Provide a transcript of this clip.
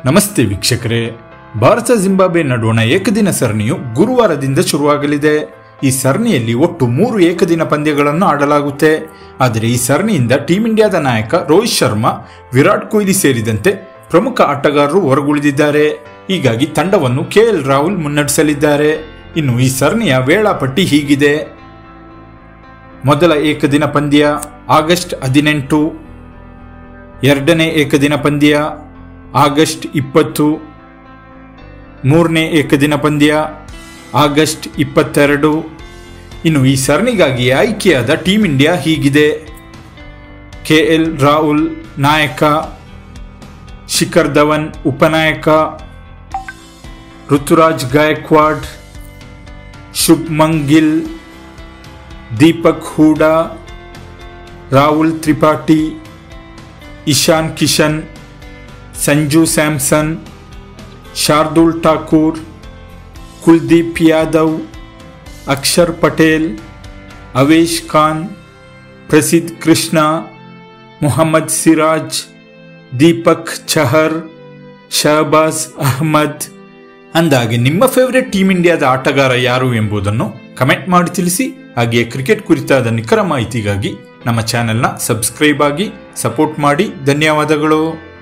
ನಮಸ್ತೆ ವೀಕ್ಷಕರೇ ಭಾರತ ಜಿಂಬಾಬ್ವೆ ನಡುವಣ ಏಕದಿನ ಸರಣಿಯು ಗುರುವಾರದಿಂದ ಶುರುವಾಗಲಿದೆ ಈ ಸರಣಿಯಲ್ಲಿ ಒಟ್ಟು ಮೂರು ಏಕದಿನ ಪಂದ್ಯಗಳನ್ನು ಆಡಲಾಗುತ್ತೆ ಆದರೆ ಈ ಸರಣಿಯಿಂದ ಟೀಂ ಇಂಡಿಯಾದ ನಾಯಕ ರೋಹಿತ್ ಶರ್ಮಾ ವಿರಾಟ್ ಕೊಹ್ಲಿ ಸೇರಿದಂತೆ ಪ್ರಮುಖ ಆಟಗಾರರು ಹೊರಗುಳಿದಿದ್ದಾರೆ ಹೀಗಾಗಿ ತಂಡವನ್ನು ಕೆಎಲ್ ರಾಹುಲ್ ಮುನ್ನಡೆಸಲಿದ್ದಾರೆ ಇನ್ನು ಈ ಸರಣಿಯ ವೇಳಾಪಟ್ಟಿ ಹೀಗಿದೆ ಮೊದಲ ಏಕದಿನ ಪಂದ್ಯ ಆಗಸ್ಟ್ ಹದಿನೆಂಟು ಎರಡನೇ ಏಕದಿನ ಪಂದ್ಯ ಆಗಸ್ಟ್ ಇಪ್ಪತ್ತು ಮೂರನೇ ಏಕದಿನ ಪಂದ್ಯ ಆಗಸ್ಟ್ ಇಪ್ಪತ್ತೆರಡು ಇನ್ನು ಈ ಸರಣಿಗಾಗಿ ಆಯ್ಕೆಯಾದ ಟೀಂ ಇಂಡಿಯಾ ಹೀಗಿದೆ ಕೆ ಎಲ್ ರಾಹುಲ್ ನಾಯಕ ಶಿಖರ್ ಧವನ್ ಉಪನಾಯಕ ಋತುರಾಜ್ ಗಾಯಕ್ವಾಡ್ ಶುಭ್ಮನ್ ಗಿಲ್ ದೀಪಕ್ ಹೂಡಾ ರಾಹುಲ್ ತ್ರಿಪಾಠಿ ಇಶಾನ್ ಕಿಶನ್ ಸಂಜು ಸ್ಯಾಮ್ಸನ್ ಶಾರ್ದೂಲ್ ಠಾಕೂರ್ ಕುಲ್ದೀಪ್ ಯಾದವ್ ಅಕ್ಷರ್ ಪಟೇಲ್ ಅವೇಶ್ ಖಾನ್ ಪ್ರಸಿದ್ಧ್ ಕೃಷ್ಣ ಮುಹಮ್ಮದ್ ಸಿರಾಜ್ ದೀಪಕ್ ಚಹರ್ ಶಹಬಾಜ್ ಅಹ್ಮದ್ ಅಂದಾಗೆ ನಿಮ್ಮ ಫೇವರೆಟ್ ಟೀಮ್ ಇಂಡಿಯಾದ ಆಟಗಾರ ಯಾರು ಎಂಬುದನ್ನು ಕಮೆಂಟ್ ಮಾಡಿ ತಿಳಿಸಿ ಹಾಗೆಯೇ ಕ್ರಿಕೆಟ್ ಕುರಿತಾದ ನಿಖರ ಮಾಹಿತಿಗಾಗಿ ನಮ್ಮ ಚಾನೆಲ್ನ ಸಬ್ಸ್ಕ್ರೈಬ್ ಆಗಿ ಸಪೋರ್ಟ್ ಮಾಡಿ ಧನ್ಯವಾದಗಳು